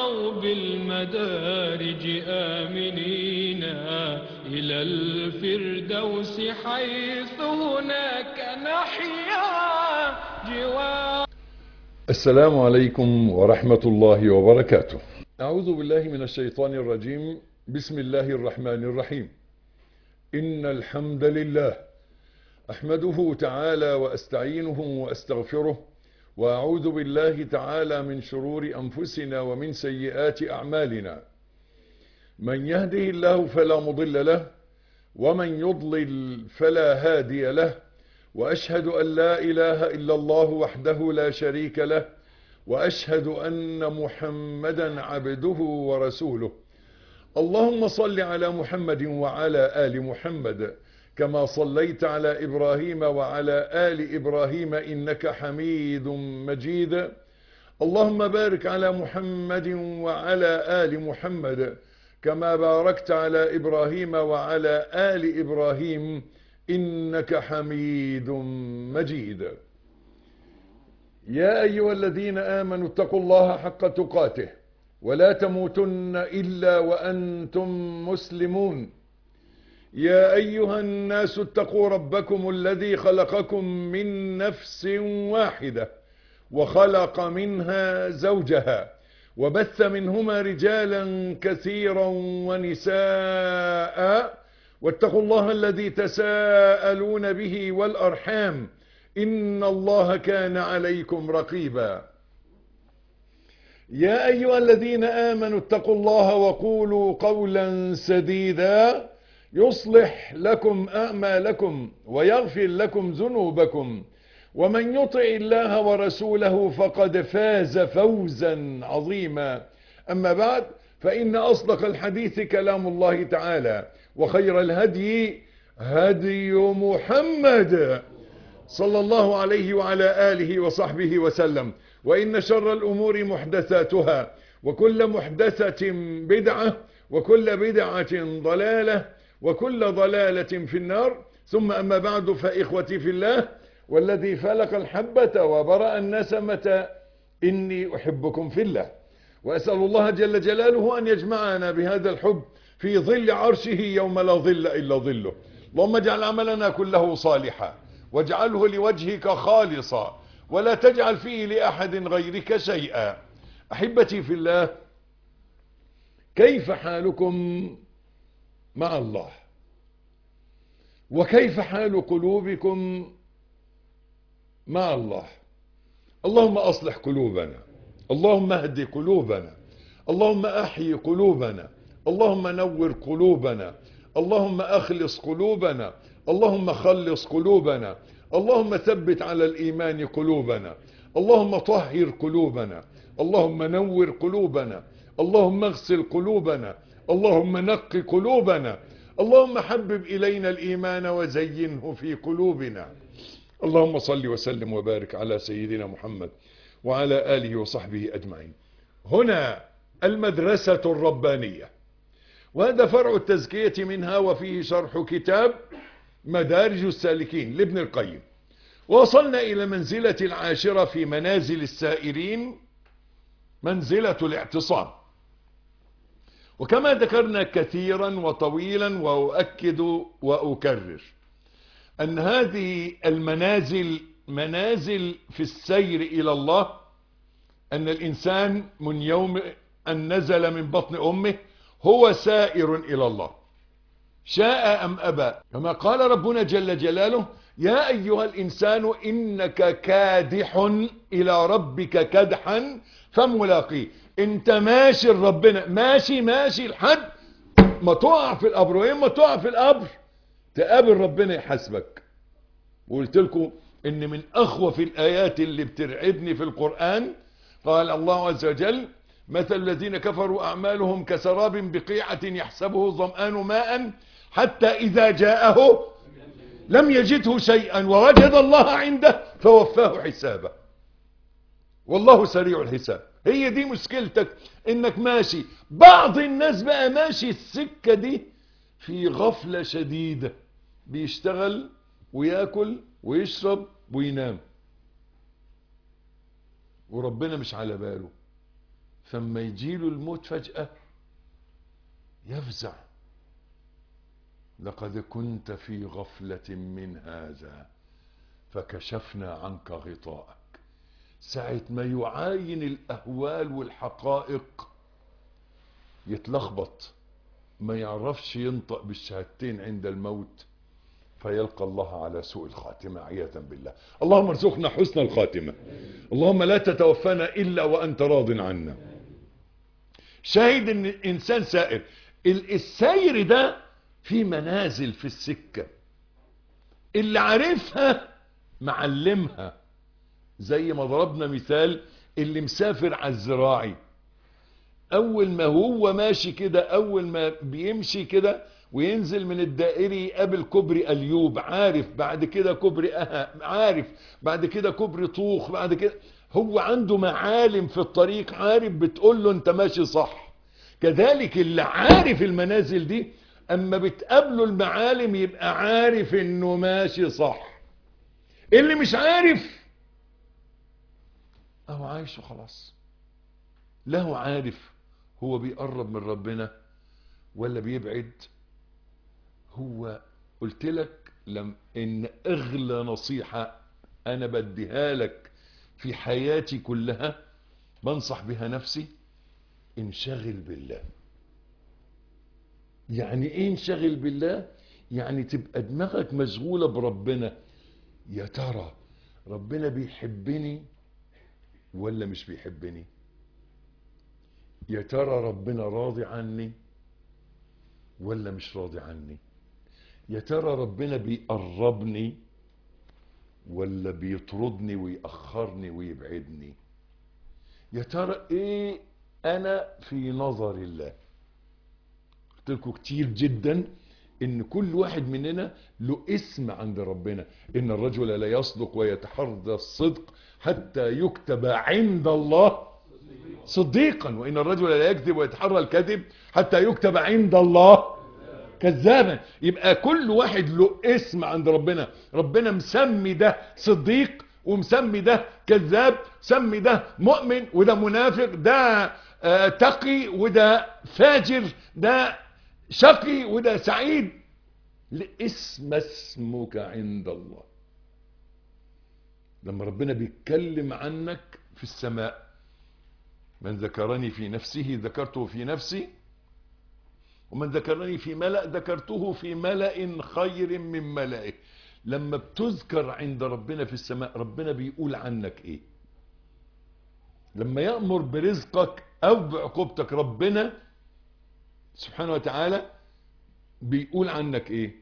ارتقوا بالمدارج آمنين إلى الفردوس حيث هناك نحيا جوار السلام عليكم ورحمة الله وبركاته أعوذ بالله من الشيطان الرجيم بسم الله الرحمن الرحيم إن الحمد لله أحمده تعالى وأستعينه وأستغفره وأعوذ بالله تعالى من شرور أنفسنا ومن سيئات أعمالنا من يهده الله فلا مضل له ومن يضلل فلا هادي له وأشهد أن لا إله إلا الله وحده لا شريك له وأشهد أن محمدا عبده ورسوله اللهم صل على محمد وعلى آل محمد كما صليت على إبراهيم وعلى آل إبراهيم إنك حميد مجيد اللهم بارك على محمد وعلى آل محمد كما باركت على إبراهيم وعلى آل إبراهيم إنك حميد مجيد يا أيها الذين آمنوا اتقوا الله حق تقاته ولا تموتن إلا وأنتم مسلمون يا أيها الناس اتقوا ربكم الذي خلقكم من نفس واحدة وخلق منها زوجها وبث منهما رجالا كثيرا ونساء واتقوا الله الذي تساءلون به والأرحام إن الله كان عليكم رقيبا يا أيها الذين آمنوا اتقوا الله وقولوا قولا سديدا يصلح لكم أعمالكم ويغفر لكم ذنوبكم ومن يطع الله ورسوله فقد فاز فوزا عظيما أما بعد فإن أصدق الحديث كلام الله تعالى وخير الهدي هدي محمد صلى الله عليه وعلى آله وصحبه وسلم وإن شر الأمور محدثاتها وكل محدثة بدعة وكل بدعة ضلالة وكل ضلالة في النار ثم أما بعد فإخوتي في الله والذي فلق الحبة وبرأ النسمة إني أحبكم في الله وأسأل الله جل جلاله أن يجمعنا بهذا الحب في ظل عرشه يوم لا ظل إلا ظله اللهم اجعل عملنا كله صالحا واجعله لوجهك خالصا ولا تجعل فيه لأحد غيرك شيئا أحبتي في الله كيف حالكم مع الله وكيف حال قلوبكم مع الله اللهم أصلح قلوبنا اللهم اهد قلوبنا اللهم أحيي قلوبنا اللهم نور قلوبنا اللهم أخلص قلوبنا اللهم خلص قلوبنا اللهم ثبت على الإيمان قلوبنا اللهم طهر قلوبنا اللهم نور قلوبنا اللهم اغسل قلوبنا اللهم نق قلوبنا اللهم حبب إلينا الإيمان وزينه في قلوبنا اللهم صل وسلم وبارك على سيدنا محمد وعلى آله وصحبه أجمعين هنا المدرسة الربانية وهذا فرع التزكية منها وفيه شرح كتاب مدارج السالكين لابن القيم وصلنا إلى منزلة العاشرة في منازل السائرين منزلة الاعتصام وكما ذكرنا كثيرا وطويلا وأؤكد وأكرر أن هذه المنازل منازل في السير إلى الله أن الإنسان من يوم أن نزل من بطن أمه هو سائر إلى الله شاء أم أبى كما قال ربنا جل جلاله يا أيها الإنسان إنك كادح إلى ربك كدحا فملاقيه انت ماشي ربنا ماشي ماشي لحد ما تقع في القبر وين ما تقع في القبر تقابل ربنا يحاسبك وقلت لكم ان من اخوف الايات اللي بترعبني في القرآن قال الله عز وجل مثل الذين كفروا اعمالهم كسراب بقيعة يحسبه الظمآن ماء حتى اذا جاءه لم يجده شيئا ووجد الله عنده فوفاه حسابه والله سريع الحساب هي دي مشكلتك انك ماشي بعض الناس بقى ماشي السكة دي في غفلة شديدة بيشتغل وياكل ويشرب وينام وربنا مش على باله فما يجيله الموت فجأة يفزع لقد كنت في غفلة من هذا فكشفنا عنك غطاءك ساعة ما يعاين الأهوال والحقائق يتلخبط ما يعرفش ينطق بالشهادتين عند الموت فيلقى الله على سوء الخاتمة عياذا بالله اللهم ارزقنا حسن الخاتمة اللهم لا تتوفانا إلا وأنت راض عنا شاهد ان الانسان سائر السير ده في منازل في السكة اللي عارفها معلمها زي ما ضربنا مثال اللي مسافر على الزراعي اول ما هو ماشي كده اول ما بيمشي كده وينزل من الدائري يقابل كوبري اليوب عارف بعد كده كوبري اها عارف بعد كده كوبري طوخ بعد كده هو عنده معالم في الطريق عارف بتقول له انت ماشي صح كذلك اللي عارف المنازل دي اما بتقابله المعالم يبقى عارف انه ماشي صح اللي مش عارف اهو عايش وخلاص لا هو عارف هو بيقرب من ربنا ولا بيبعد هو قلت لك لم ان اغلى نصيحة انا بديها لك في حياتي كلها بنصح بها نفسي انشغل بالله يعني ايه انشغل بالله يعني تبقى دماغك مشغولة بربنا يا ترى ربنا بيحبني ولا مش بيحبني يا ترى ربنا راضي عني ولا مش راضي عني يا ترى ربنا بيقربني ولا بيطردني ويأخرني ويبعدني يا ترى ايه انا في نظر الله قلت لكم كتير جدا ان كل واحد مننا له اسم عند ربنا ان الرجل لا يصدق ويتحرى الصدق حتى يكتب عند الله صديقا وان الرجل لا يكذب ويتحرى الكذب حتى يكتب عند الله كذابا يبقى كل واحد له اسم عند ربنا ربنا مسمي ده صديق ومسمي ده كذاب سمي ده مؤمن وده منافق ده آه تقي وده فاجر ده شقي وده سعيد لاسم اسمك عند الله لما ربنا بيتكلم عنك في السماء من ذكرني في نفسه ذكرته في نفسي ومن ذكرني في ملأ ذكرته في ملأ خير من ملئه لما بتذكر عند ربنا في السماء ربنا بيقول عنك ايه لما يأمر برزقك او بعقوبتك ربنا سبحانه وتعالى بيقول عنك ايه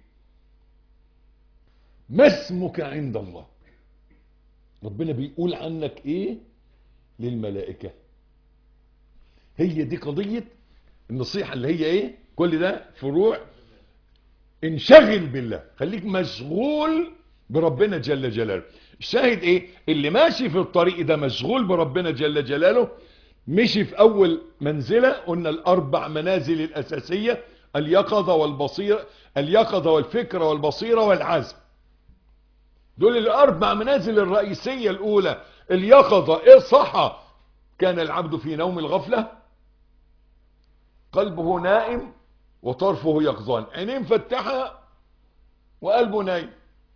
ما اسمك عند الله ربنا بيقول عنك ايه للملائكة هي دي قضية النصيحة اللي هي ايه كل ده فروع انشغل بالله خليك مشغول بربنا جل جلاله الشاهد ايه اللي ماشي في الطريق ده مشغول بربنا جل جلاله مشي في اول منزلة قلنا الاربع منازل الاساسية اليقظة والبصيرة اليقظة والفكرة والبصيرة والعزم دول الاربع منازل الرئيسية الاولى اليقظة ايه صحة كان العبد في نوم الغفلة قلبه نائم وطرفه يقظان عينيه مفتحة وقلبه نايم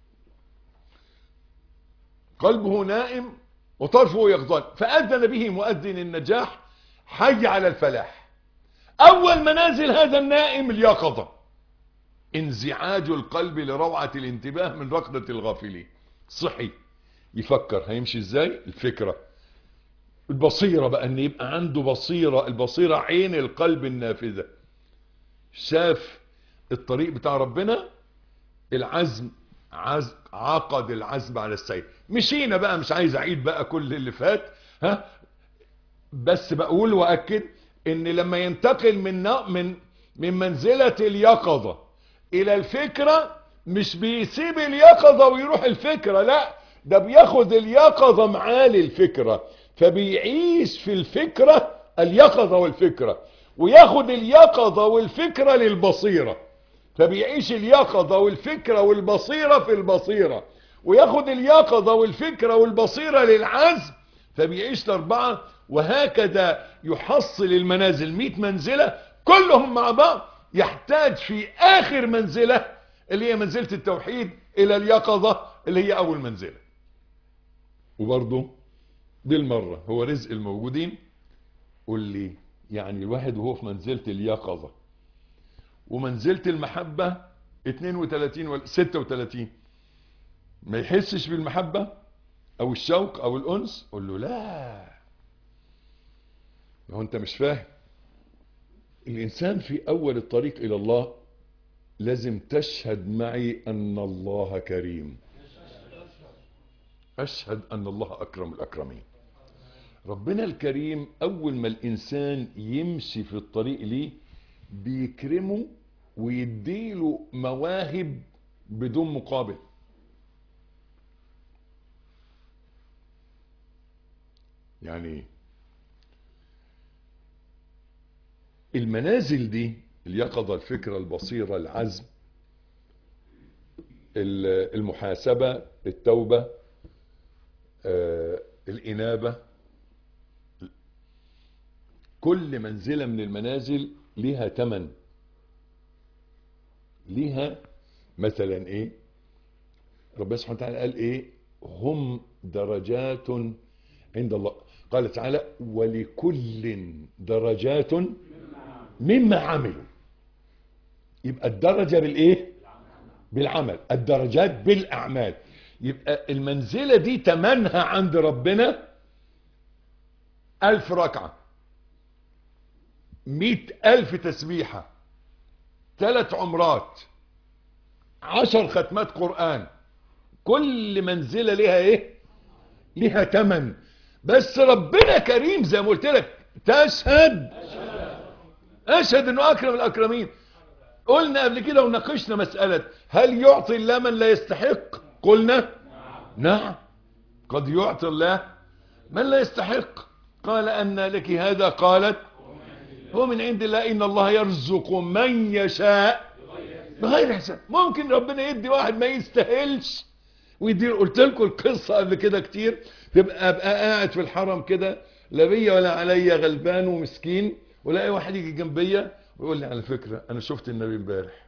قلبه نائم وطرفه يقظان فأذن به مؤذن النجاح حي على الفلاح أول منازل هذا النائم اليقظة انزعاج القلب لروعة الانتباه من رقدة الغافلين صحي يفكر هيمشي ازاي الفكرة البصيرة بقى ان يبقى عنده بصيرة البصيرة عين القلب النافذة شاف الطريق بتاع ربنا العزم عز عقد العزم على السير مشينا بقى مش عايز اعيد بقى كل اللي فات ها بس بقول واكد ان لما ينتقل من من من منزلة اليقظة الى الفكرة مش بيسيب اليقظة ويروح الفكرة لا ده بياخد اليقظة معاه للفكرة فبيعيش في الفكرة اليقظة والفكرة وياخد اليقظة والفكرة للبصيرة فبيعيش اليقظة والفكرة والبصيرة في البصيرة وياخد اليقظة والفكرة والبصيرة للعزم فبيعيش الأربعة وهكذا يحصل المنازل 100 منزلة كلهم مع بعض يحتاج في آخر منزلة اللي هي منزلة التوحيد إلى اليقظة اللي هي أول منزلة وبرضه بالمرة هو رزق الموجودين قول لي يعني الواحد وهو في منزلة اليقظة ومنزلة المحبة 32 ولا 36 ما يحسش بالمحبة او الشوق او الانس قول له لا هو انت مش فاهم الانسان في اول الطريق الى الله لازم تشهد معي ان الله كريم اشهد ان الله اكرم الاكرمين ربنا الكريم اول ما الانسان يمشي في الطريق ليه بيكرمه ويديله مواهب بدون مقابل يعني المنازل دي اليقظة الفكرة البصيرة العزم المحاسبة التوبة آه، الإنابة كل منزلة من المنازل ليها تمن ليها مثلا ايه ربنا سبحانه وتعالى قال ايه هم درجات عند الله قال تعالى ولكل درجات مما عملوا يبقى الدرجة بالايه بالعمل الدرجات بالاعمال يبقى المنزلة دي تمنها عند ربنا الف ركعة مئة الف تسبيحة ثلاث عمرات عشر ختمات قرآن كل منزلة لها ايه لها تمن بس ربنا كريم زي ما قلت لك تشهد اشهد انه اكرم الاكرمين قلنا قبل كده وناقشنا مسألة هل يعطي الله من لا يستحق قلنا نعم قد يعطي الله من لا يستحق قال أن لك هذا قالت هو من عند الله إن الله يرزق من يشاء بغير حساب ممكن ربنا يدي واحد ما يستاهلش ويدير قلت لكم القصة قبل كده كتير تبقى ابقى قاعد في الحرم كده لا بيا ولا عليا غلبان ومسكين ولاقي واحد يجي جنبيا ويقول لي على فكرة انا شفت النبي امبارح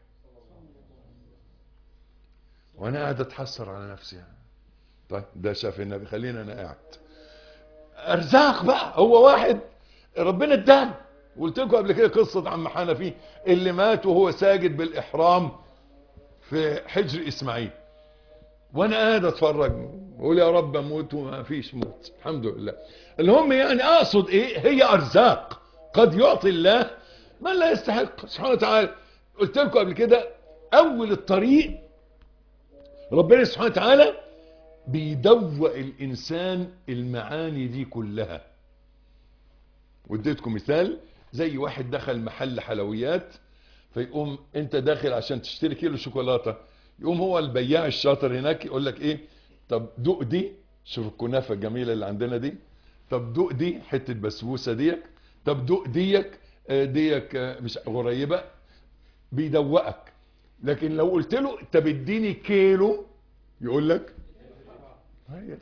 وانا قاعد اتحسر على نفسي يعني. طيب ده شاف النبي خلينا انا قاعد ارزاق بقى هو واحد ربنا اداله قلت لكم قبل كده قصة عم حنفي اللي مات وهو ساجد بالاحرام في حجر اسماعيل وانا قاعد اتفرج اقول يا رب اموت وما فيش موت الحمد لله المهم يعني اقصد ايه هي ارزاق قد يعطي الله من لا يستحق سبحانه وتعالى قلت لكم قبل كده اول الطريق ربنا سبحانه وتعالى بيدوق الانسان المعاني دي كلها واديتكم مثال زي واحد دخل محل حلويات فيقوم انت داخل عشان تشتري كيلو شوكولاته يقوم هو البياع الشاطر هناك يقول لك ايه طب دوق دي شوف الكنافه الجميله اللي عندنا دي طب دوق دي حته بسبوسه ديك طب دوق ديك آه، ديك آه، مش قريبه بيدوقك لكن لو قلت له طب اديني كيلو يقول لك هي دي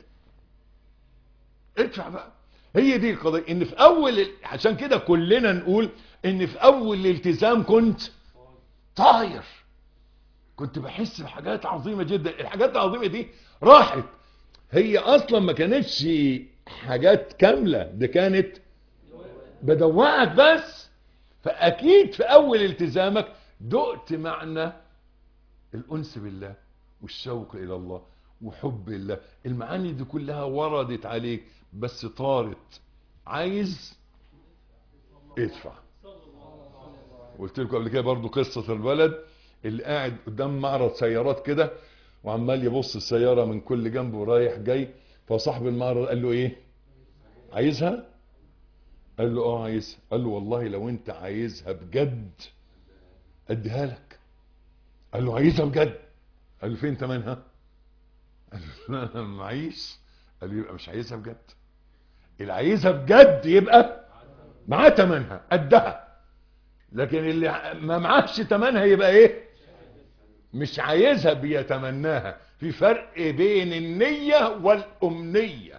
ادفع بقى هي دي القضيه ان في اول ال- عشان كده كلنا نقول ان في اول الالتزام كنت طاير كنت بحس بحاجات عظيمه جدا الحاجات العظيمه دي راحت هي اصلا ما كانتش حاجات كامله دي كانت بدوقك بس فاكيد في اول التزامك دقت معنى الانس بالله والشوق الى الله وحب الله المعاني دي كلها وردت عليك بس طارت عايز ادفع قلت لكم قبل كده برضو قصة الولد اللي قاعد قدام معرض سيارات كده وعمال يبص السيارة من كل جنب ورايح جاي فصاحب المعرض قال له ايه عايزها قال له اه عايزها قال له والله لو انت عايزها بجد اديها لك قال له عايزها بجد قال له فين تمنها قال له لا معيش قال له يبقى مش عايزها بجد اللي عايزها بجد يبقى معاه تمنها قدها لكن اللي ما معاش تمنها يبقى ايه مش عايزها بيتمناها في فرق بين النية والأمنية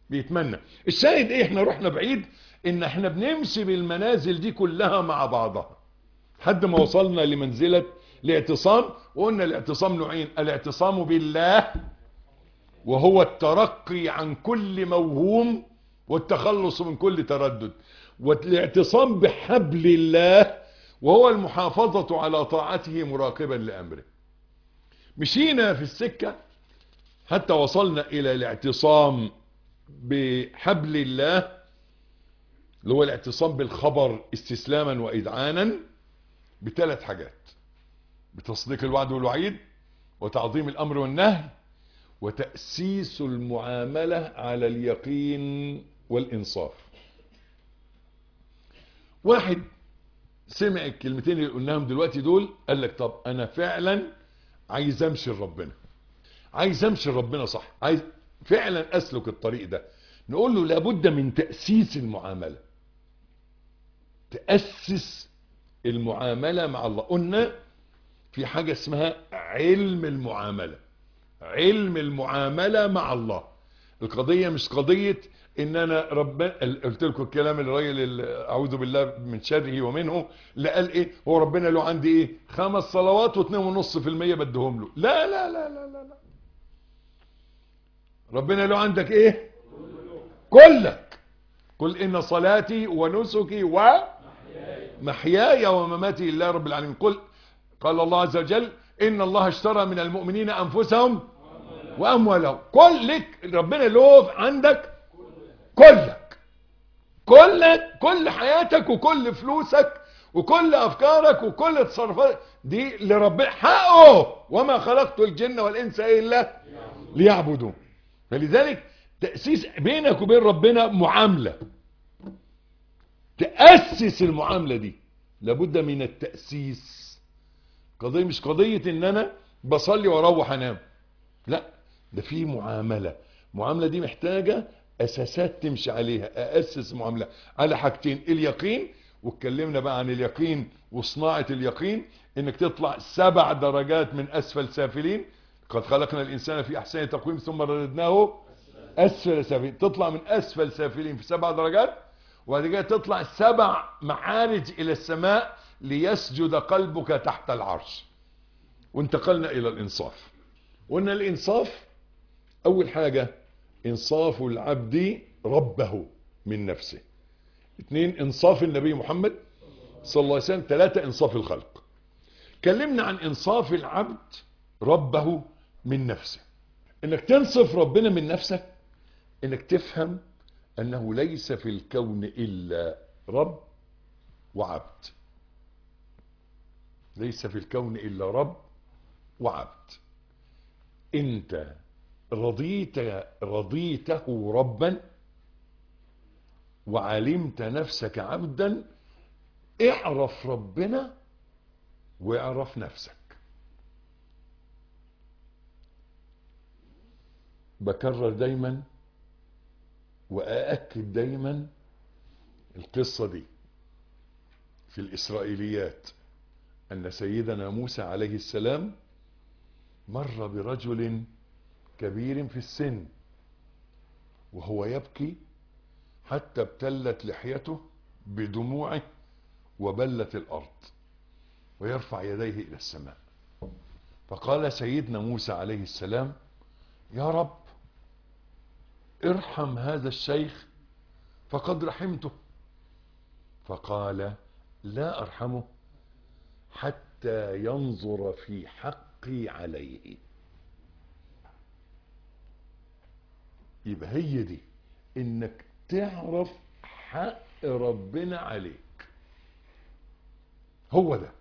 بيتمنى الشاهد ايه احنا رحنا بعيد ان احنا بنمشي بالمنازل دي كلها مع بعضها حد ما وصلنا لمنزلة الاعتصام وقلنا الاعتصام نوعين الاعتصام بالله وهو الترقي عن كل موهوم والتخلص من كل تردد والاعتصام بحبل الله وهو المحافظة على طاعته مراقبا لأمره مشينا في السكة حتى وصلنا إلى الاعتصام بحبل الله اللي هو الاعتصام بالخبر استسلاما وإذعانا بثلاث حاجات بتصديق الوعد والوعيد وتعظيم الأمر والنهي وتأسيس المعاملة على اليقين والإنصاف واحد سمع الكلمتين اللي قلناهم دلوقتي دول قال لك طب أنا فعلا عايز أمشي لربنا عايز أمشي لربنا صح عايز فعلا أسلك الطريق ده نقول له لابد من تأسيس المعاملة تأسس المعاملة مع الله قلنا في حاجة اسمها علم المعاملة علم المعاملة مع الله القضية مش قضية ان انا ربنا قلت لكم الكلام الراجل اللي اعوذ بالله من شره ومنه اللي قال ايه هو ربنا له عندي ايه خمس صلوات واثنين ونص في المية بدهم له لا لا لا لا لا, لا. ربنا له عندك ايه كلك قل ان صلاتي ونسكي ومحياي ومماتي لله رب العالمين قل قال الله عز وجل ان الله اشترى من المؤمنين انفسهم واموالهم كلك ربنا له عندك كلك كلك كل حياتك وكل فلوسك وكل افكارك وكل تصرفات دي لربنا حقه وما خلقت الجن والانس الا ليعبدون فلذلك تأسيس بينك وبين ربنا معاملة تأسس المعاملة دي لابد من التأسيس قضية مش قضية ان انا بصلي واروح انام لا ده في معاملة المعاملة دي محتاجة اساسات تمشي عليها اسس معاملة على حاجتين اليقين واتكلمنا بقى عن اليقين وصناعة اليقين انك تطلع سبع درجات من اسفل سافلين قد خلقنا الانسان في احسن تقويم ثم رددناه اسفل سافلين تطلع من اسفل سافلين في سبع درجات وبعد كده تطلع سبع معارج الى السماء ليسجد قلبك تحت العرش وانتقلنا الى الانصاف قلنا الانصاف اول حاجة انصاف العبد ربه من نفسه اثنين انصاف النبي محمد صلى الله عليه وسلم ثلاثة انصاف الخلق كلمنا عن انصاف العبد ربه من نفسه انك تنصف ربنا من نفسك انك تفهم انه ليس في الكون الا رب وعبد ليس في الكون الا رب وعبد انت رضيت رضيته ربا وعلمت نفسك عبدا اعرف ربنا واعرف نفسك بكرر دايما وأأكد دايما القصة دي في الإسرائيليات أن سيدنا موسى عليه السلام مر برجل كبير في السن وهو يبكي حتى ابتلت لحيته بدموعه وبلت الأرض ويرفع يديه إلى السماء فقال سيدنا موسى عليه السلام يا رب ارحم هذا الشيخ فقد رحمته فقال لا ارحمه حتى ينظر في حقي عليه يبقى هي دي انك تعرف حق ربنا عليك هو ده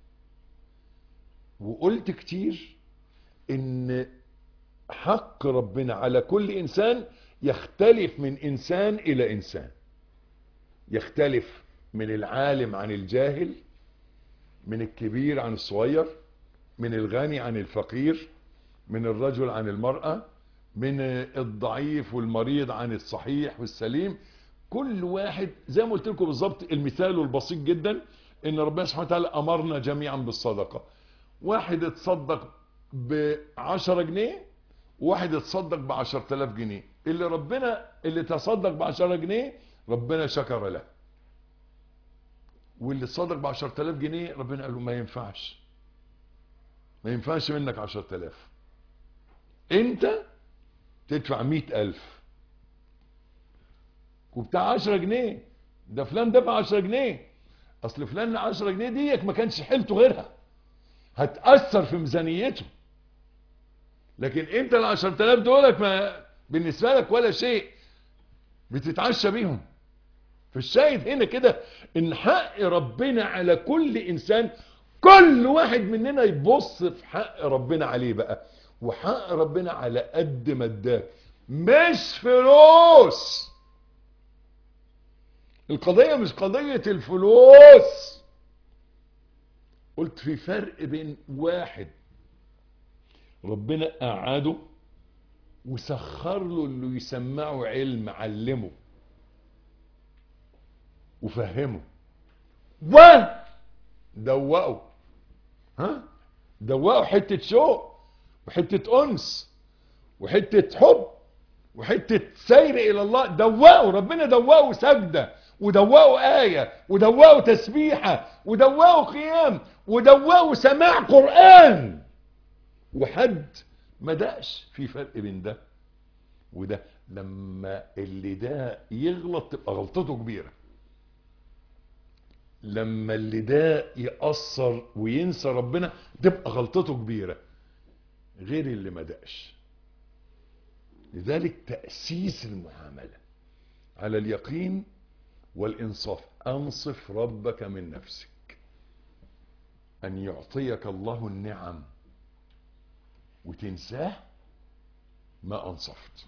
وقلت كتير ان حق ربنا على كل انسان يختلف من انسان الى انسان يختلف من العالم عن الجاهل من الكبير عن الصغير من الغني عن الفقير من الرجل عن المرأة من الضعيف والمريض عن الصحيح والسليم كل واحد زي ما قلت لكم بالظبط المثال البسيط جدا ان ربنا سبحانه وتعالى امرنا جميعا بالصدقة واحد اتصدق بعشرة جنيه وواحد اتصدق بعشرة الاف جنيه اللي ربنا اللي تصدق بعشرة جنيه ربنا شكر له واللي تصدق بعشرة آلاف جنيه ربنا قال له ما ينفعش ما ينفعش منك عشرة آلاف انت تدفع مئة ألف وبتاع عشرة جنيه ده فلان دفع عشرة جنيه اصل فلان عشرة جنيه ديك ما كانش حيلته غيرها هتأثر في ميزانيته لكن انت ال 10000 دولك ما بالنسبه لك ولا شيء بتتعشى بيهم فالشاهد هنا كده ان حق ربنا على كل انسان كل واحد مننا يبص في حق ربنا عليه بقى وحق ربنا على قد ما اداك مش فلوس القضية مش قضية الفلوس قلت في فرق بين واحد ربنا قعده وسخر له اللي يسمعه علم علمه وفهمه و دوقه ها دوقه حتة شوق وحتة أنس وحتة حب وحتة سير إلى الله دوقه ربنا دوقه سجدة ودوقه آية ودوقه تسبيحة ودوقه قيام ودوقه سماع قرآن وحد ما دقش في فرق بين ده وده لما اللي ده يغلط تبقى غلطته كبيرة لما اللي ده يأثر وينسى ربنا تبقى غلطته كبيرة غير اللي ما دقش لذلك تأسيس المعاملة على اليقين والإنصاف أنصف ربك من نفسك أن يعطيك الله النعم وتنساه ما أنصفت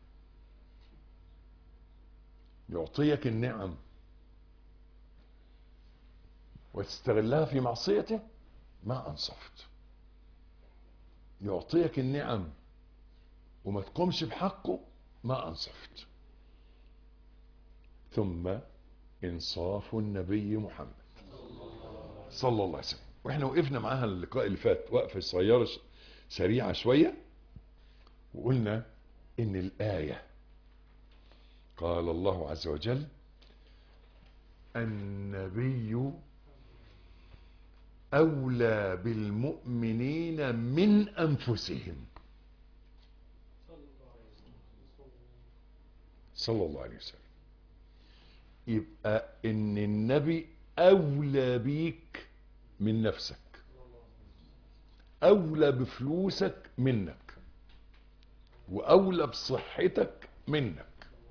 يعطيك النعم وتستغلها في معصيته ما أنصفت يعطيك النعم وما تقومش بحقه ما أنصفت ثم إنصاف النبي محمد صلى الله عليه وسلم واحنا وقفنا معاها اللقاء اللي فات وقفة صغيرة سريعة شوية وقلنا ان الآية قال الله عز وجل النبي أولى بالمؤمنين من أنفسهم صلى الله عليه وسلم يبقى ان النبي أولى بيك من نفسك أولى بفلوسك منك وأولى بصحتك منك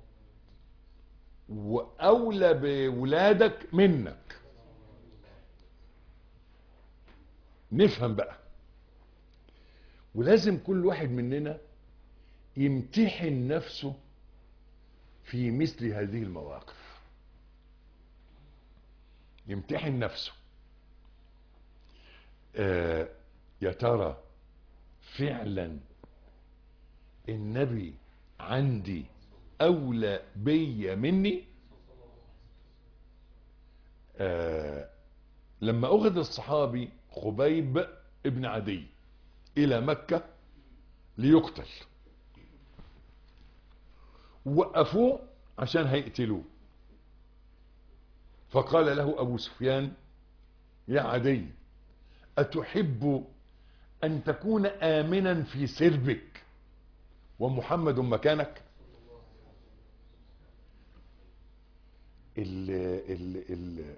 وأولى بولادك منك نفهم بقى ولازم كل واحد مننا يمتحن نفسه في مثل هذه المواقف يمتحن نفسه آه يا ترى فعلا النبي عندي أولى بي مني آه لما أخذ الصحابي خبيب ابن عدي إلى مكة ليقتل وقفوه عشان هيقتلوه فقال له أبو سفيان يا عدي أتحب أن تكون آمنا في سربك ومحمد مكانك ال ال ال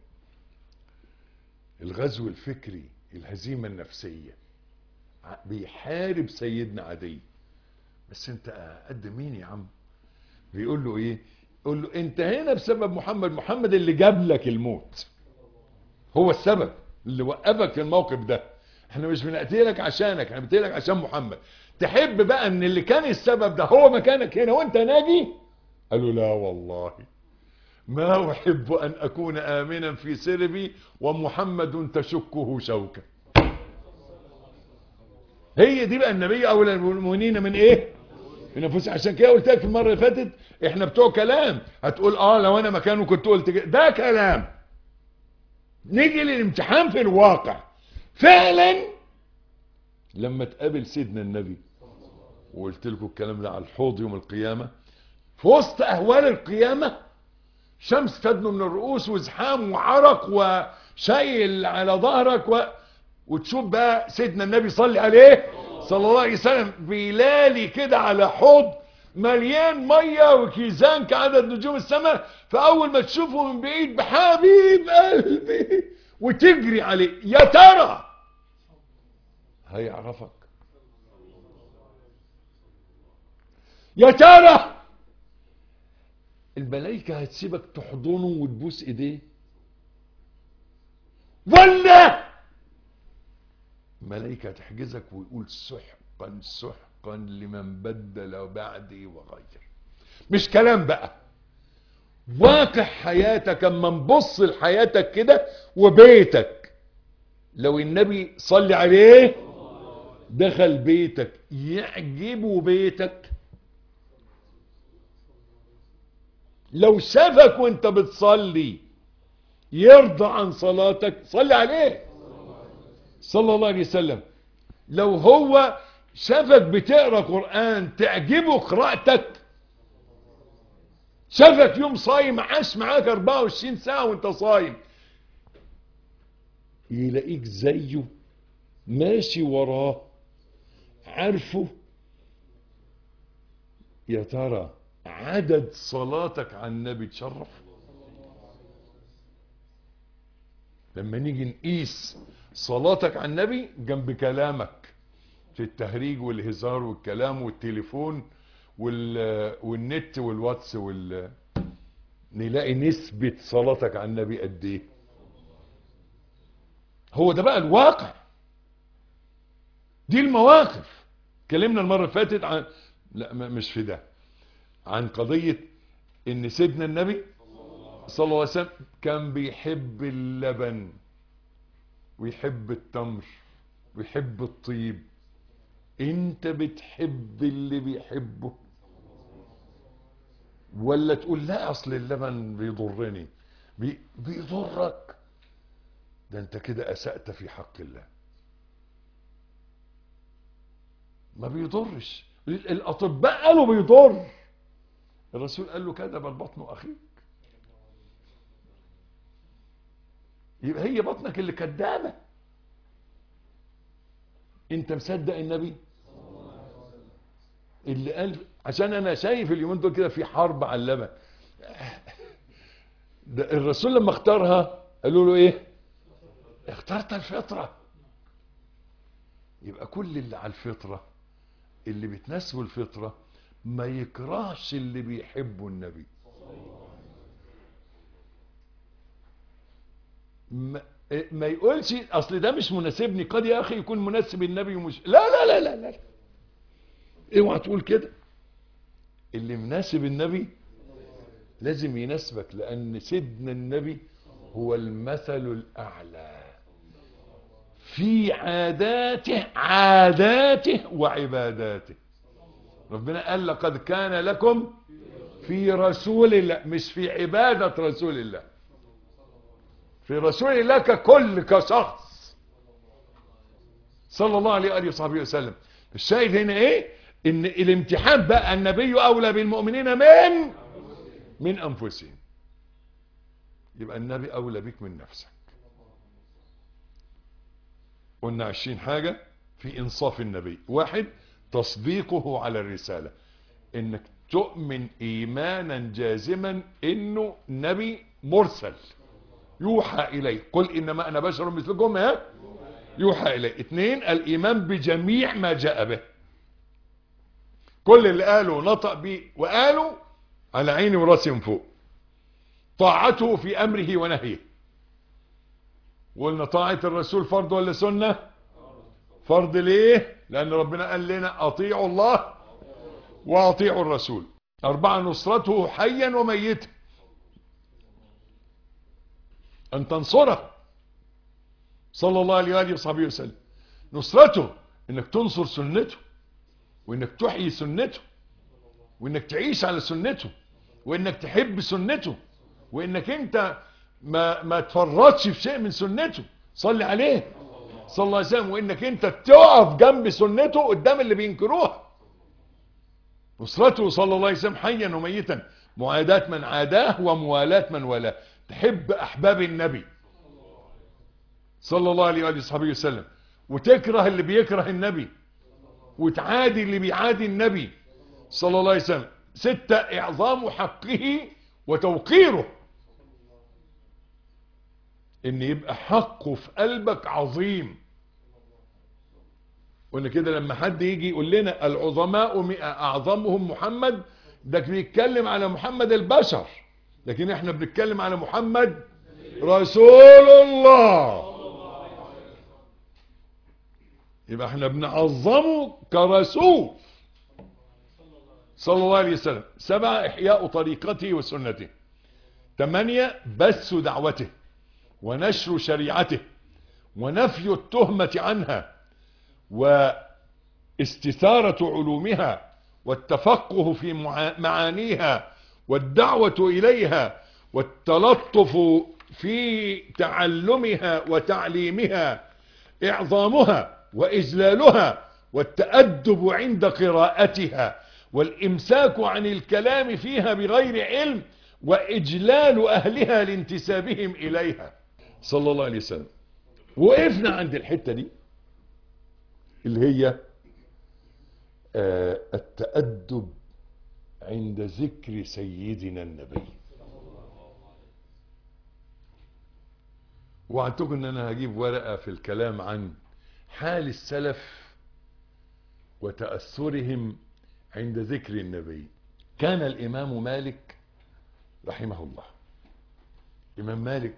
الغزو الفكري الهزيمة النفسية بيحارب سيدنا عدي بس انت قد مين يا عم بيقول له ايه يقول له انت هنا بسبب محمد محمد اللي جاب لك الموت هو السبب اللي وقفك في الموقف ده احنا مش بنقتلك عشانك احنا بنقتلك عشان محمد تحب بقى ان اللي كان السبب ده هو مكانك هنا وانت ناجي قالوا لا والله ما احب ان اكون امنا في سربي ومحمد تشكه شوكه هي دي بقى النبي اولى المؤمنين من ايه من انفسهم عشان كده قلت لك في المره اللي فاتت احنا بتوع كلام هتقول اه لو انا مكانه كنت قلت كده ده كلام نيجي للامتحان في الواقع فعلا لما تقابل سيدنا النبي وقلت لكم الكلام ده على الحوض يوم القيامه في وسط اهوال القيامة شمس تدنو من الرؤوس وزحام وعرق وشايل على ظهرك و... وتشوف بقى سيدنا النبي صلي عليه صلى الله عليه وسلم بيلالي كده على حوض مليان ميه وكيزان كعدد نجوم السماء فاول ما تشوفه من بعيد بحبيب قلبي وتجري عليه يا ترى هيعرفك يا ترى الملائكة هتسيبك تحضنه وتبوس ايديه ولا ملائكة تحجزك ويقول سحقا سحقا لمن بدل بعدي وغير مش كلام بقى واقع حياتك اما نبص لحياتك كده وبيتك لو النبي صلي عليه دخل بيتك يعجبه بيتك لو شافك وانت بتصلي يرضى عن صلاتك صلي عليه صلى الله عليه وسلم لو هو شافك بتقرا قران تعجبه قراءتك شافك يوم صايم عاش معاك 24 ساعه وانت صايم يلاقيك زيه ماشي وراه عارفه يا ترى عدد صلاتك على النبي تشرف لما نيجي نقيس صلاتك على النبي جنب كلامك في التهريج والهزار والكلام والتليفون وال... والنت والواتس وال نلاقي نسبة صلاتك على النبي قد ايه هو ده بقى الواقع دي المواقف اتكلمنا المرة اللي فاتت عن لا م- مش في ده عن قضية ان سيدنا النبي صلى الله عليه وسلم كان بيحب اللبن ويحب التمر ويحب الطيب انت بتحب اللي بيحبه ولا تقول لا اصل اللبن بيضرني بي بيضرك ده انت كده اسأت في حق الله ما بيضرش الاطباء قالوا بيضر الرسول قال له كذب البطن اخيك يبقى هي بطنك اللي كدابه انت مصدق النبي اللي قال عشان انا شايف اليومين دول كده في حرب على اللبن ده الرسول لما اختارها قالوا له ايه اخترت الفطره يبقى كل اللي على الفطره اللي بتناسبه الفطره ما يكرهش اللي بيحبه النبي ما, ما يقولش اصل ده مش مناسبني قد يا اخي يكون مناسب النبي ومش لا لا لا لا لا اوعى تقول كده اللي مناسب النبي لازم يناسبك لان سيدنا النبي هو المثل الاعلى في عاداته عاداته وعباداته ربنا قال لقد كان لكم في رسول الله مش في عبادة رسول الله في رسول الله ككل كشخص صلى الله عليه وآله وصحبه وسلم الشاهد هنا ايه ان الامتحان بقى النبي اولى بالمؤمنين من من انفسهم يبقى النبي اولى بك من نفسك قلنا عشرين حاجة في انصاف النبي واحد تصديقه على الرسالة انك تؤمن ايمانا جازما انه نبي مرسل يوحى اليه قل انما انا بشر مثلكم ها يوحى اليه اثنين الايمان بجميع ما جاء به كل اللي قالوا نطق به وقالوا على عيني وراسي من فوق طاعته في امره ونهيه وقلنا طاعة الرسول فرض ولا سنة فرض ليه لان ربنا قال لنا اطيعوا الله واطيعوا الرسول اربعة نصرته حيا وميتا ان تنصره صلى الله عليه وآله وصحبه وسلم نصرته انك تنصر سنته وانك تحيي سنته وانك تعيش على سنته وانك تحب سنته وانك انت ما ما تفرطش في شيء من سنته صلي عليه صلى الله عليه وسلم وانك انت تقف جنب سنته قدام اللي بينكروها نصرته صلى الله عليه وسلم حيا وميتا معاداة من عاداه وموالاة من والاه تحب أحباب النبي صلى الله عليه وآله وصحبه وسلم وتكره اللي بيكره النبي وتعادي اللي بيعادي النبي صلى الله عليه وسلم ستة إعظام حقه وتوقيره ان يبقى حقه في قلبك عظيم وان كده لما حد يجي يقول لنا العظماء مئة اعظمهم محمد ده بيتكلم على محمد البشر لكن احنا بنتكلم على محمد رسول الله يبقى احنا بنعظمه كرسول صلى الله عليه وسلم سبعة احياء طريقته وسنته ثمانية بث دعوته ونشر شريعته ونفي التهمة عنها واستثارة علومها والتفقه في معانيها والدعوة إليها والتلطف في تعلمها وتعليمها إعظامها وإجلالها والتأدب عند قراءتها والإمساك عن الكلام فيها بغير علم وإجلال أهلها لانتسابهم إليها صلى الله عليه وسلم وقفنا عند الحتة دي اللي هي آه التأدب عند ذكر سيدنا النبي وعدتكم ان انا هجيب ورقة في الكلام عن حال السلف وتأثرهم عند ذكر النبي كان الامام مالك رحمه الله امام مالك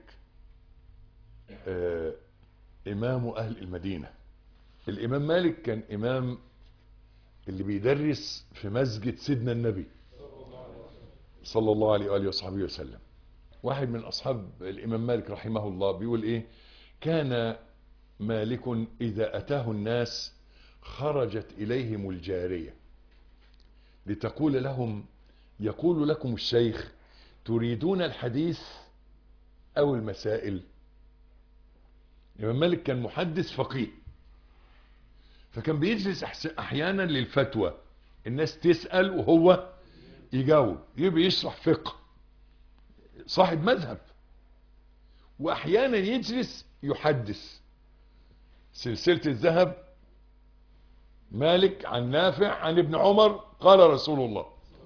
آه امام اهل المدينة الامام مالك كان امام اللي بيدرس في مسجد سيدنا النبي صلى الله عليه وآله وصحبه وسلم واحد من أصحاب الإمام مالك رحمه الله بيقول إيه كان مالك إذا أتاه الناس خرجت إليهم الجارية لتقول لهم يقول لكم الشيخ تريدون الحديث أو المسائل الإمام مالك كان محدث فقيه فكان بيجلس أحيانا للفتوى الناس تسأل وهو يجاوب يبقى يشرح فقه صاحب مذهب واحيانا يجلس يحدث سلسلة الذهب مالك عن نافع عن ابن عمر قال رسول الله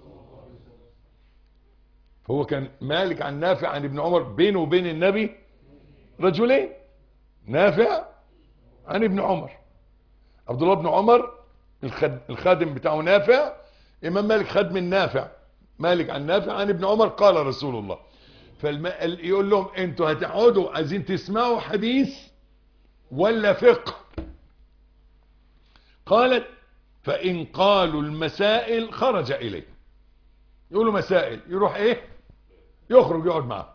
هو كان مالك عن نافع عن ابن عمر بينه وبين النبي رجلين نافع عن ابن عمر عبد الله بن عمر الخادم بتاعه نافع امام مالك خد من نافع مالك عن نافع عن ابن عمر قال رسول الله فيقول لهم انتوا هتقعدوا عايزين تسمعوا حديث ولا فقه قالت فان قالوا المسائل خرج اليه يقولوا مسائل يروح ايه يخرج يقعد معه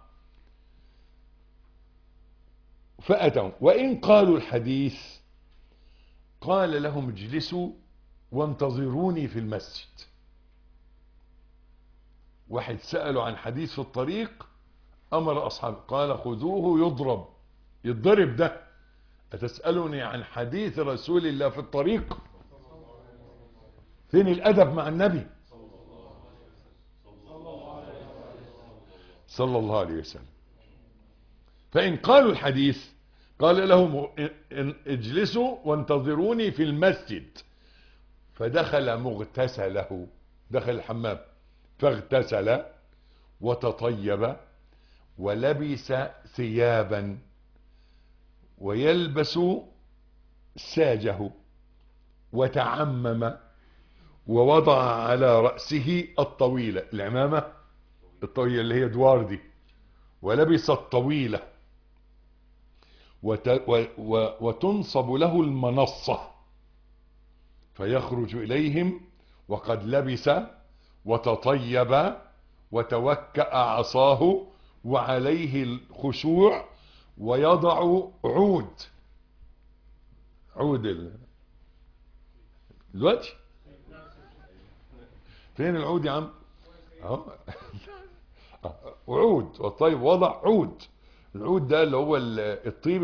فاتوا وان قالوا الحديث قال لهم اجلسوا وانتظروني في المسجد واحد سأله عن حديث في الطريق أمر أصحابه قال خذوه يضرب يضرب ده أتسألني عن حديث رسول الله في الطريق فين الأدب مع النبي صلى الله عليه وسلم فإن قالوا الحديث قال لهم اجلسوا وانتظروني في المسجد فدخل مغتسله دخل الحمام فاغتسل وتطيب ولبس ثيابا ويلبس ساجه وتعمم ووضع على رأسه الطويلة العمامة الطويلة اللي هي دوار دي ولبس الطويلة وت و و وتنصب له المنصة فيخرج إليهم وقد لبس وتطيب وتوكأ عصاه وعليه الخشوع ويضع عود عود ال... دلوقتي فين العود يا عم اهو وعود والطيب وضع عود العود ده اللي هو الطيب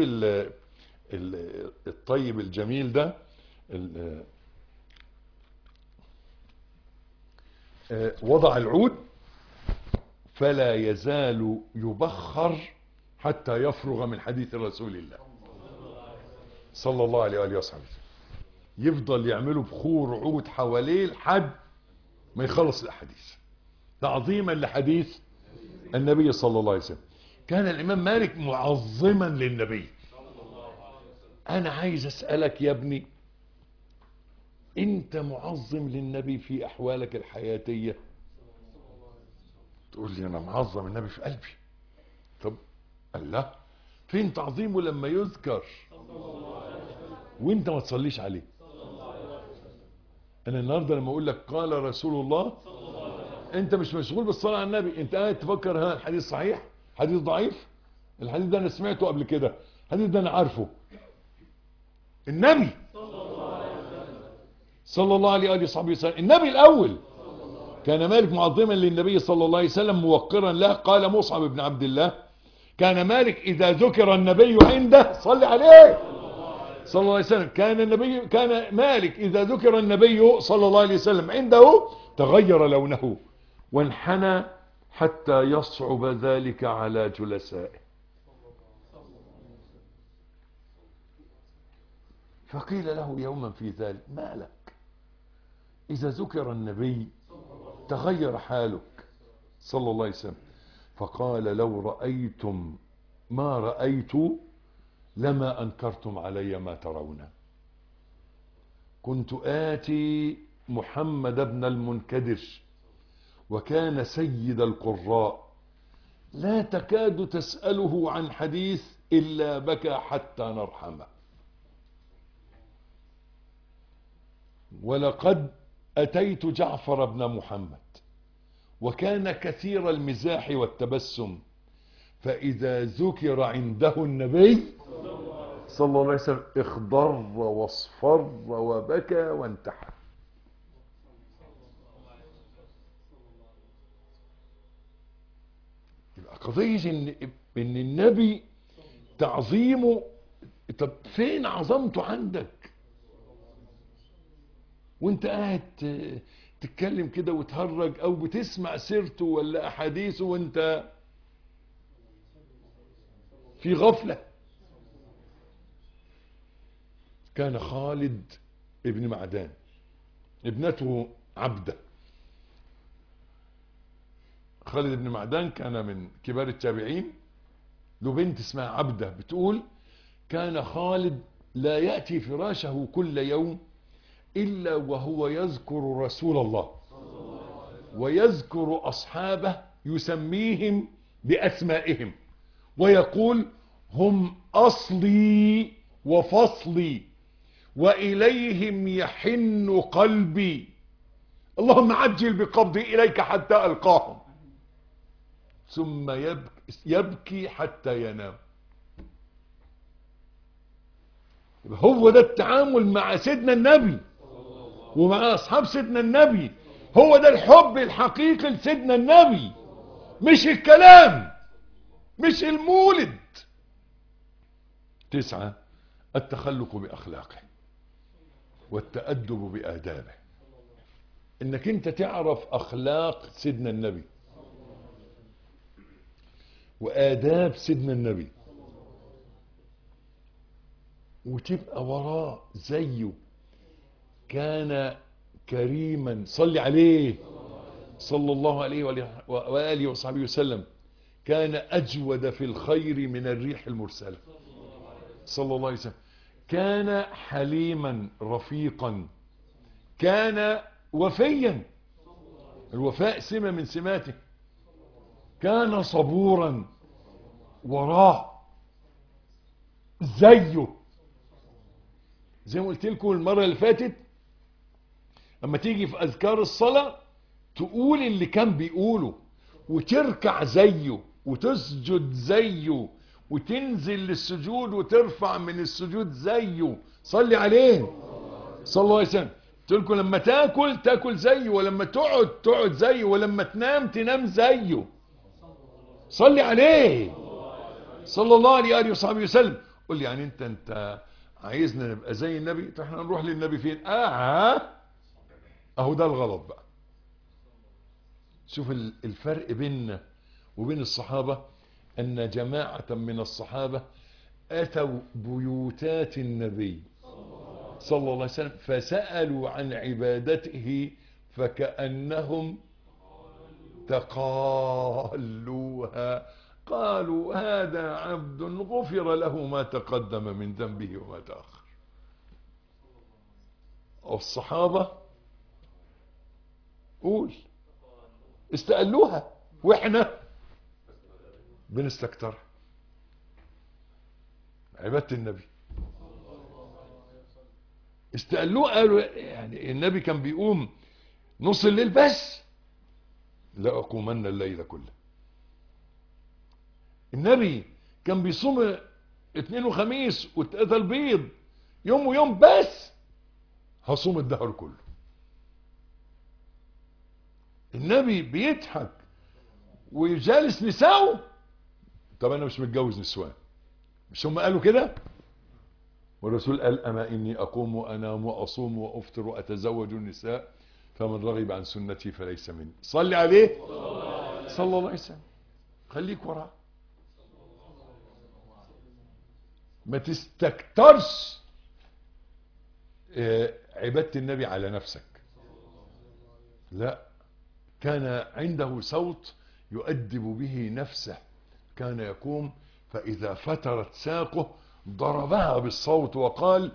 الطيب الجميل ده آه، وضع العود فلا يزال يبخر حتى يفرغ من حديث رسول الله صلى الله عليه وآله وصحبه يفضل يعملوا بخور عود حواليه لحد ما يخلص الأحاديث تعظيما لحديث النبي صلى الله عليه وسلم كان الإمام مالك معظما للنبي أنا عايز أسألك يا ابني أنت معظم للنبي في أحوالك الحياتية تقول لي أنا معظم النبي في قلبي طب الله فين تعظيمه لما يذكر وانت ما تصليش عليه انا النهارده لما اقول لك قال رسول الله انت مش مشغول بالصلاه على النبي انت قاعد تفكر ها الحديث صحيح حديث ضعيف الحديث ده انا سمعته قبل كده الحديث ده انا عارفه النبي صلى الله عليه واله وصحبه وسلم النبي الاول كان مالك معظما للنبي صلى الله عليه وسلم موقرا له قال مصعب بن عبد الله كان مالك اذا ذكر النبي عنده صلي عليه صلى الله عليه وسلم كان النبي كان مالك اذا ذكر النبي صلى الله عليه وسلم عنده تغير لونه وانحنى حتى يصعب ذلك على جلسائه فقيل له يوما في ذلك ما لك إذا ذكر النبي تغير حالك صلى الله عليه وسلم فقال لو رأيتم ما رأيت لما أنكرتم علي ما ترون كنت آتي محمد بن المنكدر وكان سيد القراء لا تكاد تسأله عن حديث إلا بكى حتى نرحمه ولقد أتيت جعفر بن محمد وكان كثير المزاح والتبسم فإذا ذكر عنده النبي صلى الله عليه وسلم اخضر واصفر وبكى وانتحى يبقى قضية إن, إن النبي تعظيمه طب فين عظمته عندك وانت قاعد ت- تتكلم كده وتهرج او بتسمع سيرته ولا احاديثه وانت في غفلة كان خالد ابن معدان ابنته عبده خالد بن معدان كان من كبار التابعين له بنت اسمها عبده بتقول كان خالد لا يأتي فراشه كل يوم إلا وهو يذكر رسول الله ويذكر أصحابه يسميهم بأسمائهم ويقول هم أصلي وفصلي وإليهم يحن قلبي اللهم عجل بقبضي إليك حتى ألقاهم ثم يبكي, يبكي حتى ينام يبقى هو ده التعامل مع سيدنا النبي ومع أصحاب سيدنا النبي هو ده الحب الحقيقي لسيدنا النبي مش الكلام مش المولد تسعة التخلق بأخلاقه والتأدب بآدابه انك انت تعرف اخلاق سيدنا النبي وآداب سيدنا النبي وتبقى وراه زيه كان كريما صلي عليه صلى الله عليه وآله- وآله وصحبه وسلم كان أجود في الخير من الريح المرسلة صلى الله عليه وسلم كان حليما رفيقا كان وفيا الوفاء سمة من سماته كان صبورا وراه زيه زي ما قلت لكم المرة اللي فاتت اما تيجي في اذكار الصلاة تقول اللي كان بيقوله وتركع زيه وتسجد زيه وتنزل للسجود وترفع من السجود زيه صلي عليه صلى الله عليه وسلم قلت لكم لما تاكل تاكل زيه ولما تقعد تقعد زيه ولما تنام تنام زيه صلي عليه صلى الله عليه وآله وصحبه وسلم قول لي يعني انت انت عايزنا نبقى زي النبي طب احنا نروح للنبي فين اه اهو ده الغلط بقى شوف ال- الفرق بيننا وبين الصحابة أن جماعة من الصحابة أتوا بيوتات النبي صلى الله عليه وسلم فسألوا عن عبادته فكأنهم تقالوها قالوا هذا عبد غفر له ما تقدم من ذنبه وما تأخر الصحابة قول استقلوها واحنا بنستكترها عبادة النبي استقلوه قالوا يعني النبي كان بيقوم نص الليل بس لا أقومن الليل كله النبي كان بيصوم اثنين وخميس والتلاتة البيض يوم ويوم بس هصوم الدهر كله النبي بيضحك ويجالس نساءه طب انا مش متجوز نسوان مش هم قالوا كده والرسول قال اما اني اقوم وانام واصوم وافطر واتزوج النساء فمن رغب عن سنتي فليس مني صلي عليه صلى الله عليه وسلم خليك وراه ما تستكترش آه، عبادة النبي على نفسك لا كان عنده صوت يؤدب به نفسه كان يقوم فإذا فترت ساقه ضربها بالصوت وقال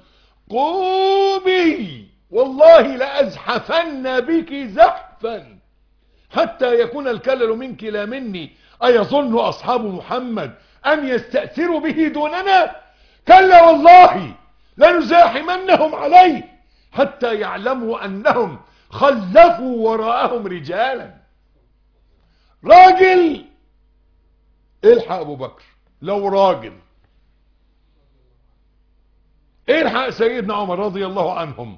قومي والله لأزحفن بك زحفا حتى يكون الكلل منك لا مني أيظن أصحاب محمد أن يستأثروا به دوننا كلا والله لنزاحمنهم عليه حتى يعلموا أنهم خلفوا وراءهم رجالا راجل الحق أبو بكر لو راجل الحق سيدنا عمر رضي الله عنهم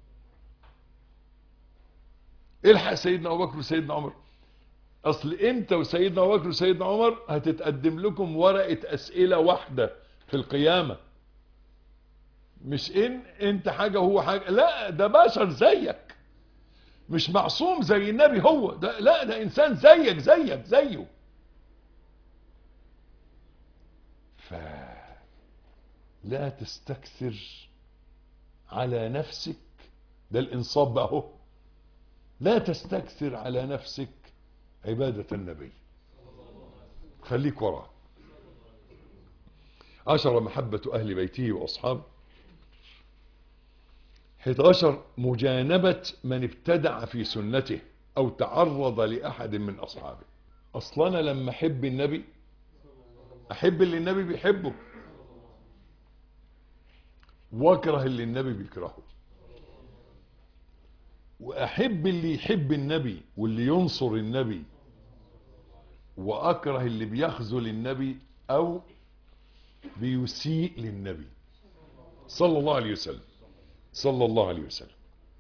الحق سيدنا ابو بكر وسيدنا عمر اصل انت وسيدنا ابو بكر وسيدنا عمر هتتقدم لكم ورقه اسئله واحده في القيامه مش ان انت حاجه وهو حاجه لا ده بشر زيك مش معصوم زي النبي هو ده لا ده انسان زيك زيك زيه ف لا تستكثر على نفسك ده الانصاب بقى اهو لا تستكثر على نفسك عبادة النبي خليك وراه عشر محبة أهل بيته وأصحابه 11 مجانبة من ابتدع في سنته أو تعرض لأحد من أصحابه أصلا أنا لما أحب النبي أحب اللي النبي بيحبه واكره اللي النبي بيكرهه واحب اللي يحب النبي واللي ينصر النبي واكره اللي بيخذل النبي او بيسيء للنبي صلى الله عليه وسلم صلى الله عليه وسلم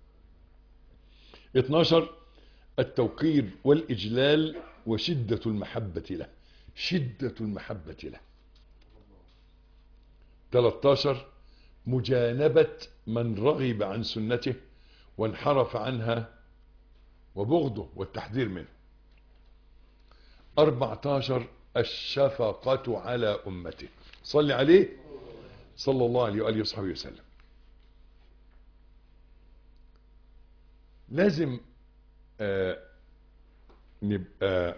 12 التوقير والإجلال وشدة المحبة له شدة المحبة له 13 مجانبة من رغب عن سنته وانحرف عنها وبغضه والتحذير منه 14 الشفقة على أمته صلي عليه صلى الله عليه وآله وصحبه وسلم لازم آه نبقى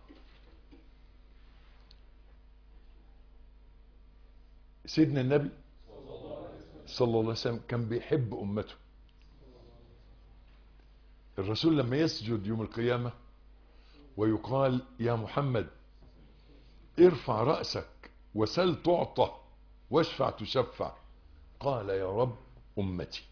سيدنا النبي صلى الله عليه وسلم كان بيحب أمته الرسول لما يسجد يوم القيامة ويقال يا محمد ارفع رأسك وسل تعطى واشفع تشفع قال يا رب أمتي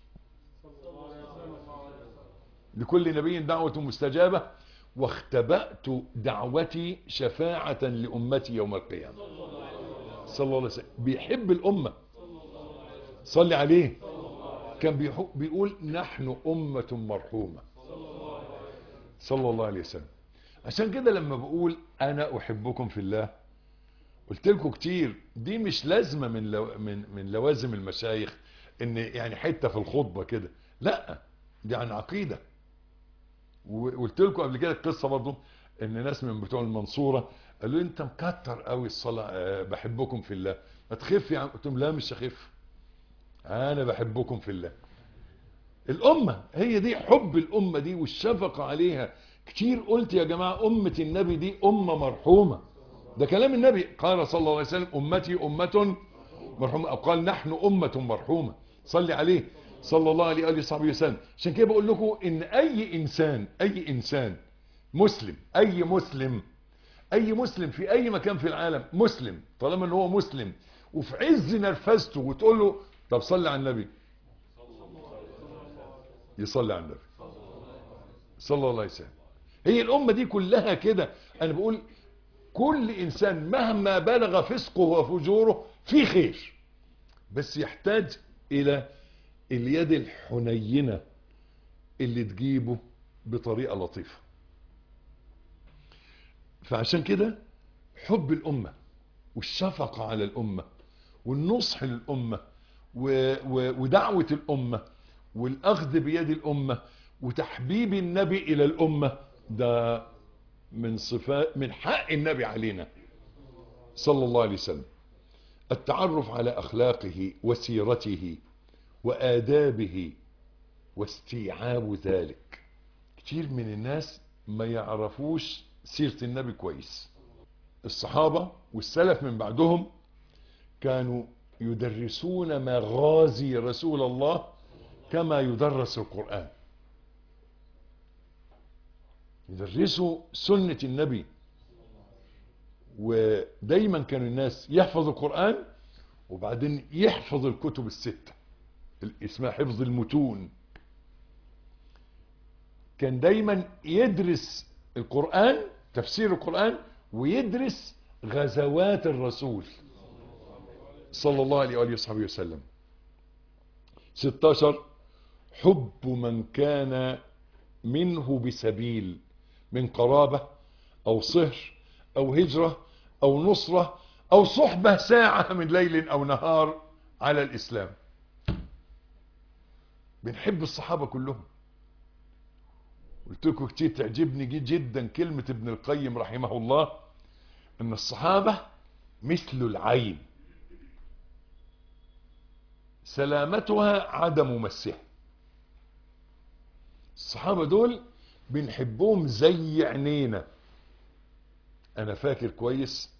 لكل نبي دعوة مستجابة واختبأت دعوتي شفاعة لأمتي يوم القيامة صلى الله عليه وسلم بيحب الأمة صلي عليه كان بيحو- بيقول نحن أمة مرحومة صلى الله عليه وسلم عشان كده لما بقول أنا أحبكم في الله قلت لكم كتير دي مش لازمة من لو من من لوازم المشايخ ان يعني حتة في الخطبة كده لا دي عن عقيدة وقلت لكم قبل كده القصه برضو ان ناس من بتوع المنصوره قالوا لي انت مكتر قوي الصلاه آه، بحبكم في الله ما تخف يا عم قلت لهم لا مش هخف انا بحبكم في الله الامه هي دي حب الامه دي والشفقه عليها كتير قلت يا جماعه امه النبي دي امه مرحومه ده كلام النبي قال صلى الله عليه وسلم امتي امه مرحومه او قال نحن امه مرحومه صلي عليه صلى الله عليه واله وصحبه وسلم عشان كده بقول لكم ان اي انسان اي انسان مسلم اي مسلم اي مسلم في اي مكان في العالم مسلم طالما ان هو مسلم وفي عز نرفزته وتقول له طب صلي على النبي يصلي على النبي صلى الله عليه وسلم هي الامه دي كلها كده انا بقول كل انسان مهما بلغ فسقه وفجوره في خير بس يحتاج الى اليد الحنينه اللي تجيبه بطريقه لطيفه فعشان كده حب الامه والشفقه على الامه والنصح للامه و و ودعوه الامه والاخذ بيد الامه وتحبيب النبي الى الامه ده من صفات من حق النبي علينا صلى الله عليه وسلم التعرف على اخلاقه وسيرته وادابه واستيعاب ذلك كتير من الناس ما يعرفوش سيرة النبي كويس الصحابة والسلف من بعدهم كانوا يدرسون مغازي رسول الله كما يدرس القرآن يدرسوا سنة النبي ودايما كانوا الناس يحفظ القرآن وبعدين يحفظ الكتب الستة اسمها حفظ المتون كان دايما يدرس القرآن تفسير القرآن ويدرس غزوات الرسول صلى الله عليه وآله وصحبه وسلم 16 حب من كان منه بسبيل من قرابة أو صهر أو هجرة أو نصرة أو صحبة ساعة من ليل أو نهار على الإسلام بنحب الصحابة كلهم قلت لكم كتير تعجبني جدا كلمة ابن القيم رحمه الله ان الصحابة مثل العين سلامتها عدم مسها الصحابة دول بنحبهم زي عينينا انا فاكر كويس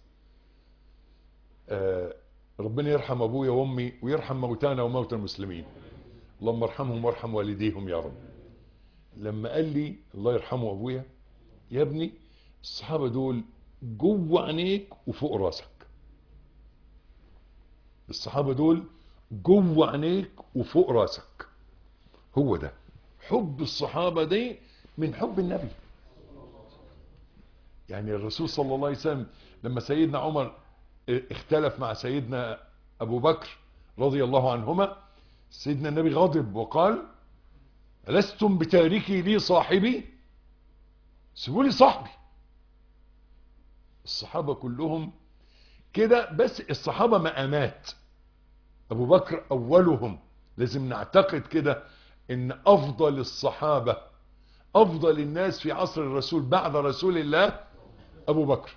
آه ربنا يرحم ابويا وامي ويرحم موتانا وموتى المسلمين اللهم ارحمهم وارحم والديهم يا رب لما قال لي الله يرحمه ابويا يا ابني الصحابه دول جوه عينيك وفوق راسك الصحابه دول جوه عينيك وفوق راسك هو ده حب الصحابه دي من حب النبي يعني الرسول صلى الله عليه وسلم لما سيدنا عمر اختلف مع سيدنا ابو بكر رضي الله عنهما سيدنا النبي غضب وقال لستم بتاركي لي صاحبي سيبوا لي صاحبي الصحابة كلهم كده بس الصحابة مقامات ابو بكر اولهم لازم نعتقد كده ان افضل الصحابة افضل الناس في عصر الرسول بعد رسول الله ابو بكر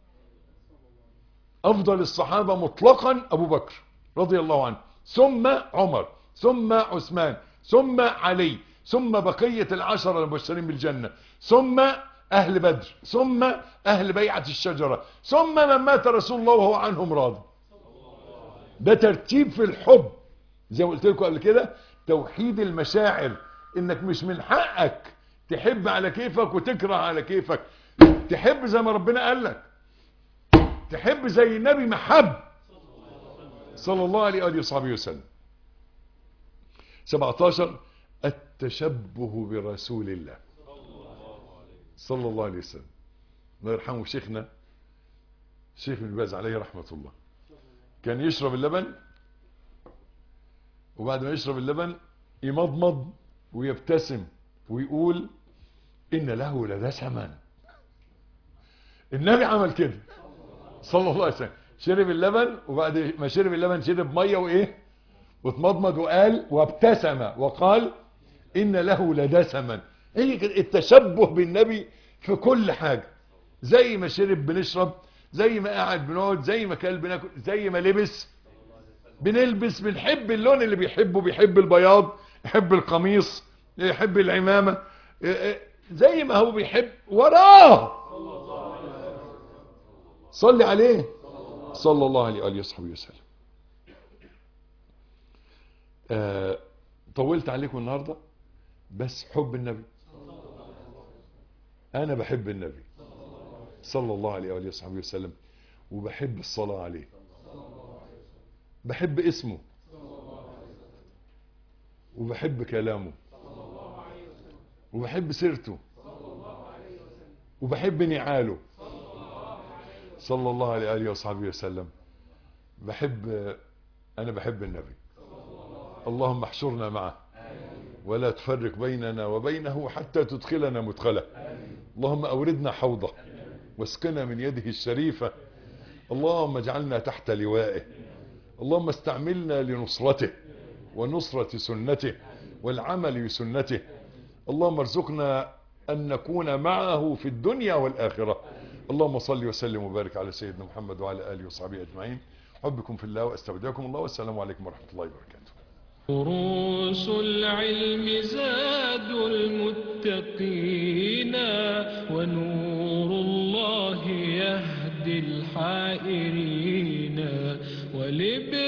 افضل الصحابة مطلقا ابو بكر رضي الله عنه ثم عمر ثم عثمان ثم علي ثم بقية العشرة المبشرين بالجنة ثم أهل بدر ثم أهل بيعة الشجرة ثم من مات رسول الله وهو عنهم راضي ده ترتيب في الحب زي ما قلت لكم قبل كده توحيد المشاعر انك مش من حقك تحب على كيفك وتكره على كيفك تحب زي ما ربنا قال لك تحب زي النبي محب صلى الله عليه وآله وصحبه وسلم 17 التشبه برسول الله صلى الله عليه وسلم الله يرحمه شيخنا شيخ ابن باز عليه رحمة الله كان يشرب اللبن وبعد ما يشرب اللبن يمضمض ويبتسم ويقول إن له لدسما النبي عمل كده صلى الله عليه وسلم شرب اللبن وبعد ما شرب اللبن شرب ميه وايه واتمضمض وقال وابتسم وقال ان له لدسما هي كده التشبه بالنبي في كل حاجة زي ما شرب بنشرب زي ما قاعد بنقعد زي ما كل بناكل زي ما لبس بنلبس بنحب اللون اللي بيحبه بيحب البياض يحب القميص يحب العمامة زي ما هو بيحب وراه صلي عليه صلى الله عليه وآله وصحبه وسلم آه طولت عليكم النهاردة بس حب النبي أنا بحب النبي صلى الله عليه وآله وصحبه وسلم وبحب الصلاة عليه بحب اسمه وبحب كلامه وبحب سيرته وبحب نعاله صلى الله عليه وآله وصحبه وسلم بحب أنا بحب النبي اللهم احشرنا معه ولا تفرق بيننا وبينه حتى تدخلنا مدخله اللهم أوردنا حوضه واسقنا من يده الشريفة اللهم اجعلنا تحت لوائه اللهم استعملنا لنصرته ونصرة سنته والعمل بسنته اللهم ارزقنا أن نكون معه في الدنيا والآخرة اللهم صل وسلم وبارك على سيدنا محمد وعلى آله وصحبه أجمعين حبكم في الله واستودعكم الله والسلام عليكم ورحمة الله وبركاته دروس العلم زاد المتقين ونور الله يهدي الحائرين ولبر